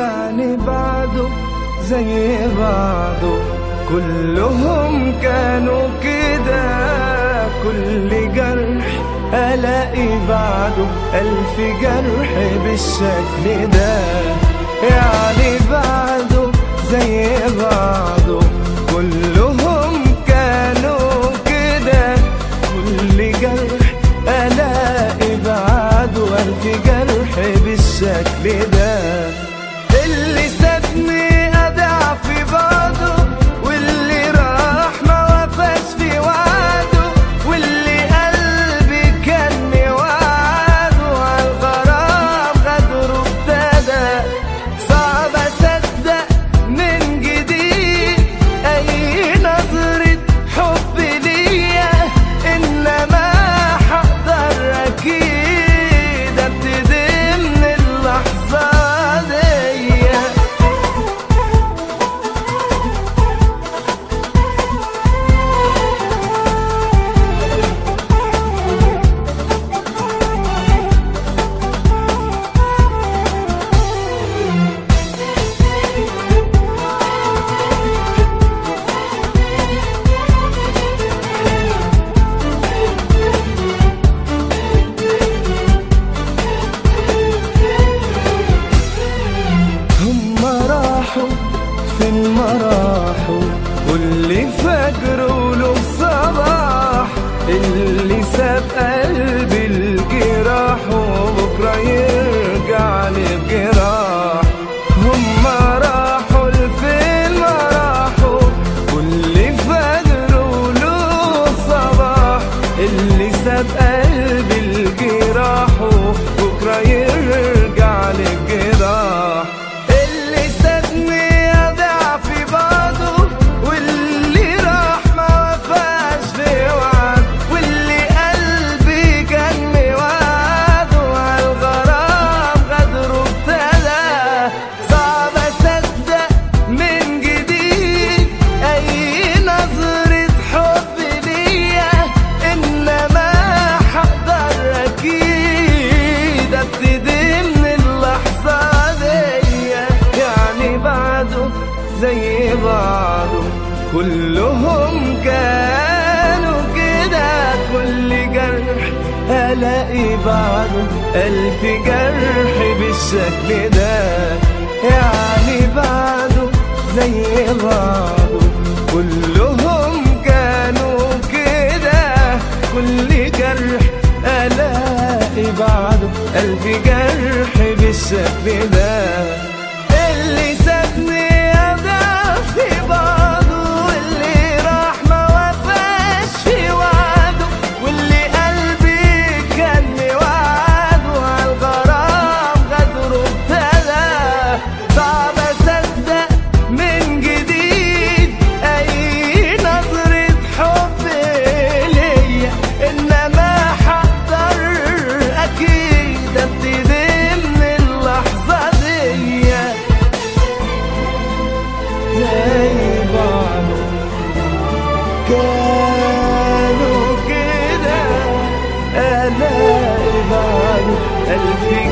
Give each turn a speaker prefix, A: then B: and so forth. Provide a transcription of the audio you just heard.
A: يعني بعده زي بعضه كلهم كانوا كده كل جرح ألاقي بعده ألف جرح بالشكل ده يعني بعده زي بعضه كلهم كانوا كده كل جرح ألاقي بعده ألف جرح بالشكل ده اللي سابني أدع في بعضه واللي راح ما وفاش في وعده واللي قلبي كان موعده عالغرام غدره ابتدى صعب أصدق من جديد أي نظرة حب ليا إنما هقدر أكيد أبتدي من اللحظة دي هم راحوا فين ما راحوا واللي فجر وله صباح اللي ساب قلبي الجراح وبكره يرجع للجراح هم راحوا لفين ما راحوا واللي فجر وله صباح اللي ساب قلبي الجراح وبكره يرجع للجراح اللي سابني اضيع في بعضه واللي راح ما وفاش في وعد واللي قلبي كان موعده عالغرام غدره ابتدى صعب اصدق من جديد اي نظرة حب ليا انما هقدر اكيد ابتدي من اللحظة دي يعني بعده زي بعضه كلهم كانوا كده كل جرح ألاقي بعده ألف جرح بالشكل ده يعني بعده زي بعضه كلهم كانوا كده كل جرح ألاقي بعده ألف جرح بالشكل ده اللي سابني أبدأ في بعضه واللي راح ما وفاش في وعده واللي قلبي كان موعده عالغرام غدره ابتدى صعب أصدق من جديد أي نظرة حب ليا إنما هقدر أكيد أبتدي من اللحظة دي زي بعض كانوا كده ألاقي بعض ألف